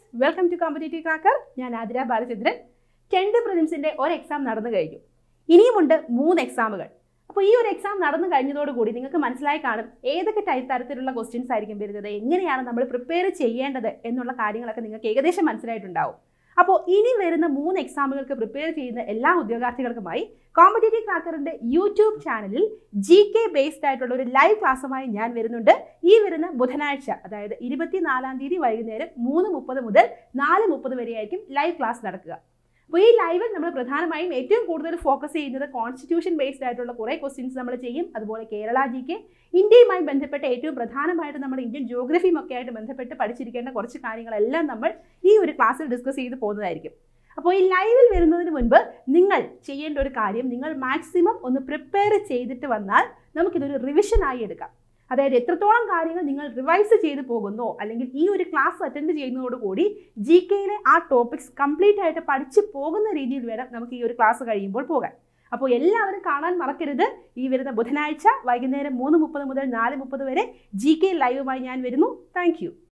welcome to competitive cracker ഞാൻ Athira Balachandran tenth പ്രിലിംസിന്റെ ഒരു exam നടന്നു കഴിഞ്ഞു ഇനിയുമുണ്ട് മൂന്ന് എക്സാമുകൾ അപ്പോൾ ഈ ഒരു എക്സാം നടന്നു കഴിഞ്ഞതോടുകൂടി നിങ്ങൾക്ക് മനസ്സിലായി കാണും ഏതൊക്കെ ടൈപ്പ് തരത്തിലുള്ള ക്വസ്റ്റ്യൻസ് ആയിരിക്കും വരുന്നത് എങ്ങനെയാണ് നമ്മൾ പ്രിപ്പയർ ചെയ്യേണ്ടത് എന്നുള്ള കാര്യങ്ങളൊക്കെ നിങ്ങൾക്ക് ഏകദേശം മനസ്സിലായിട്ടുണ്ടാവും അപ്പോൾ ഇനി വരുന്ന മൂന്ന് എക്സാമുകൾക്ക് പ്രിപ്പയർ ചെയ്യുന്ന എല്ലാ ഉദ്യോഗാർത്ഥികൾക്കുമായി കോമ്പറ്റേറ്റീവ് ക്രാക്കറിന്റെ യൂട്യൂബ് ചാനലിൽ ജി കെ ബേസ്ഡ് ആയിട്ടുള്ള ഒരു ലൈവ് ക്ലാസ്സുമായി ഞാൻ വരുന്നുണ്ട് ഈ വരുന്ന ബുധനാഴ്ച അതായത് ഇരുപത്തിനാലാം തീയതി വൈകുന്നേരം മൂന്ന് മുപ്പത് മുതൽ നാല് മുപ്പത് വരെയായിരിക്കും ലൈവ് ക്ലാസ് നടക്കുക അപ്പോൾ ഈ ലൈവിൽ നമ്മൾ പ്രധാനമായും ഏറ്റവും കൂടുതൽ ഫോക്കസ് ചെയ്യുന്നത് കോൺസ്റ്റിറ്റ്യൂഷൻ ബേസ്ഡ് ആയിട്ടുള്ള കുറേ ക്വസ്റ്റ്യൻസ് നമ്മൾ ചെയ്യും അതുപോലെ കേരള ജി കെ ഇന്ത്യയുമായി ബന്ധപ്പെട്ട ഏറ്റവും പ്രധാനമായിട്ട് നമ്മുടെ ഇന്ത്യൻ ജോഗ്രഫിയും ഒക്കെ ആയിട്ട് ബന്ധപ്പെട്ട് പഠിച്ചിരിക്കേണ്ട കുറച്ച് കാര്യങ്ങളെല്ലാം നമ്മൾ ഈ ഒരു ക്ലാസ്സിൽ ഡിസ്കസ് ചെയ്ത് പോകുന്നതായിരിക്കും അപ്പോൾ ഈ ലൈവിൽ വരുന്നതിന് മുൻപ് നിങ്ങൾ ചെയ്യേണ്ട ഒരു കാര്യം നിങ്ങൾ മാക്സിമം ഒന്ന് പ്രിപ്പയർ ചെയ്തിട്ട് വന്നാൽ നമുക്കിതൊരു റിവിഷനായി എടുക്കാം അതായത് എത്രത്തോളം കാര്യങ്ങൾ നിങ്ങൾ റിവൈസ് ചെയ്ത് പോകുന്നോ അല്ലെങ്കിൽ ഈ ഒരു ക്ലാസ് അറ്റൻഡ് ചെയ്യുന്നതോടുകൂടി ജി കെയിലെ ആ ടോപ്പിക്സ് കംപ്ലീറ്റ് ആയിട്ട് പഠിച്ചു പോകുന്ന രീതിയിൽ വേണം നമുക്ക് ഈ ഒരു ക്ലാസ് കഴിയുമ്പോൾ പോകാൻ അപ്പോൾ എല്ലാവരും കാണാൻ മറക്കരുത് ഈ വരുന്ന ബുധനാഴ്ച വൈകുന്നേരം മൂന്ന് മുപ്പത് മുതൽ നാല് മുപ്പത് വരെ ജി കെ ലൈവുമായി ഞാൻ വരുന്നു താങ്ക്